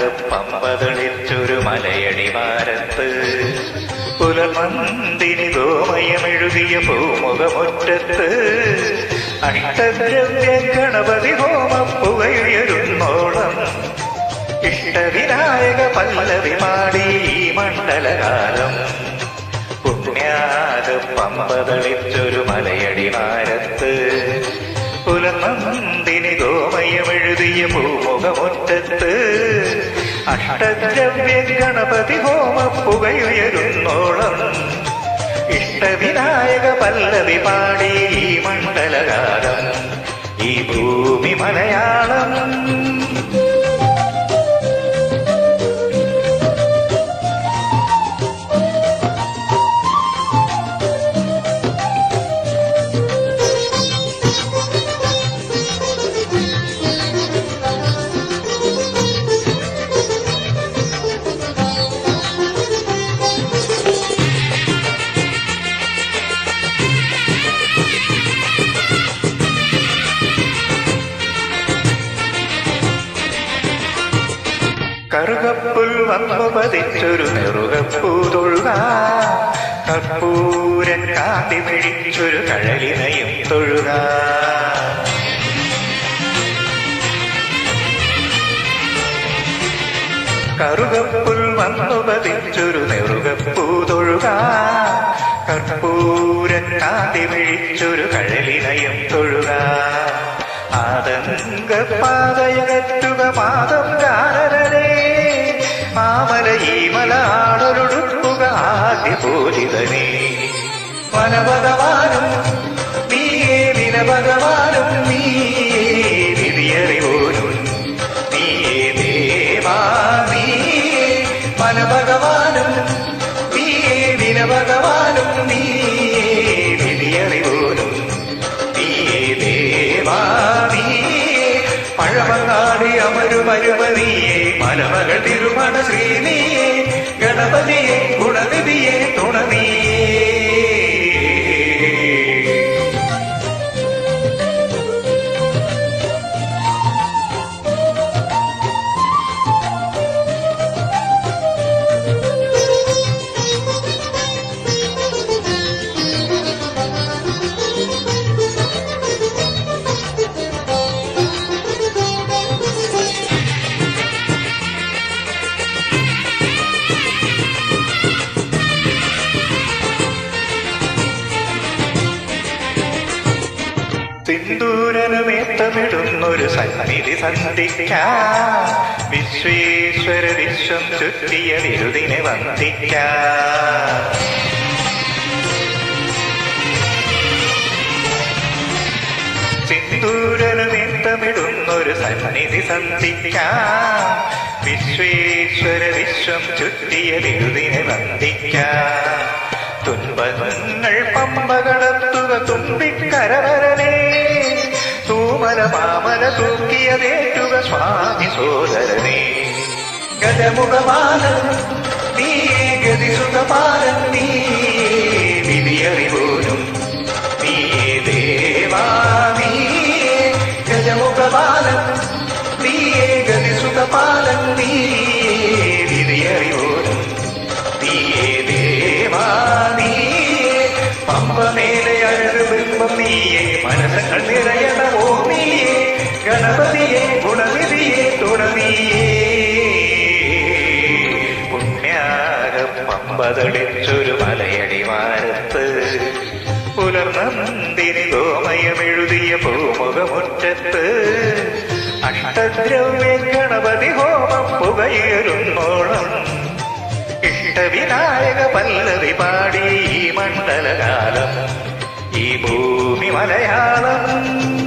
പമ്പതളിച്ചൊരു മലയടിവാരത്ത് പുലമന്തിനി ഗോമയമെഴുതിയ പൂമുഖമുറ്റത്ത് അഷ്ടദ്രവ്യ ഗണപതി ഹോമം പുകയുയരുന്നോളം ഇഷ്ടവിനായക പല്ലവി പാടി ഈ മണ്ഡലകാലം പുണ്യാത പമ്പതളിച്ചൊരു മലയടിവാരത്ത് പുലമന്തിനി ഗോമയമെഴുതിയ പൂമുഖമുറ്റത്ത് അഷ്ടദ്രവ്യ ഗണപതി ഹോമ പുകയുയരുന്നോളം ഇഷ്ടവിനായക പല്ലവി പാടി ഈ മണ്ഡലകാലം ഈ ഭൂമി മലയാളം കറുകപ്പുൽ വന്നു പതിച്ചൊരു നെറുകപ്പൂതൊഴുക കർപ്പൂരൻ കാന്തി മിഴിച്ചൊരു കഴലിനയും തൊഴുക കറുകപ്പുൽ വന്നു പതിച്ചൊരു നെറുകപ്പൂതൊഴുക കർപ്പൂരൻ കാന്തി മിഴിച്ചൊരു കഴലിനയും തൊഴുക ആതങ്ക പാതയകറ്റുക മാതം കാനരനെ മാമല ഈ മലാടൊരുടുക്കുക ആദ്യ പൂജിതനെ വനഭഗവാനും നീയേ വിനഭഗവാനും നീയേ വിധിയറിവോനും നീയേ ദേവാ നീയേ വനഭഗവാനും നീയേ വിനഭഗവാനും നീയേ വിധിയറിവോനും നീയേ ദേവാ നീയേ പഴമങ്ങാടി അമരുമരുമതിയെ മലമകൾ തിരുമണ ശ്രീനിയെ ഗണപതിയെ ഗുണനിധിയെ തുണനീയേ സിന്ദൂരനുമേത്തമിടുന്നൊരു സന്നിധി സന്ധിക്കാം വിശ്വേശ്വര വിശ്വം ചുറ്റിയ വിരുദിനെ വന്ദിക്കാം സിന്ദൂരനുമേത്തമിടുന്നൊരു സന്നിധി സന്ധിക്കാം വിശ്വേശ്വര വിശ്വം ചുറ്റിയ വിരുദിനെ വന്ദിക്കാം തുൻപങ്ങൾ പമ്പ കടത്തുക തുമ്പിക്കരവരനെ തൂമല മാമല തൂക്കിയതേറ്റുക സ്വാമി സോദരനെ ഗജമുഖമാലൻ നീ ഗതിസുഖപാലൻ നീ വിധിയറിവോനും നീ ദേവാ നീ ഗജമുഖപാലൻ നീ ഗതിസുഖപാലൻ നീ വിധിയറിവോനും നീ ദേവാ നീ പമ്പമേലെ അഴകുബിംബം നീയെ മനസ്സങ്ങൾ നിറയണമോ നീയെ ഗണപതിയെ ഗുണനിധിയെ തുണനീയേ പുണ്യാക പമ്പതളിച്ചൊരു മലയടിവാരത്ത് പുലർനന്ദിനി ഗോമയമെഴുതിയ പൂമുഖമുറ്റത്ത് അഷ്ടദ്രവ്യ ഗണപതി ഹോമം പുകയുരുന്നോളം ഇഷ്ടവിനായക പല്ലവി പാടി ഈ മണ്ഡലകാലം ഈ ഭൂമി മലയാളം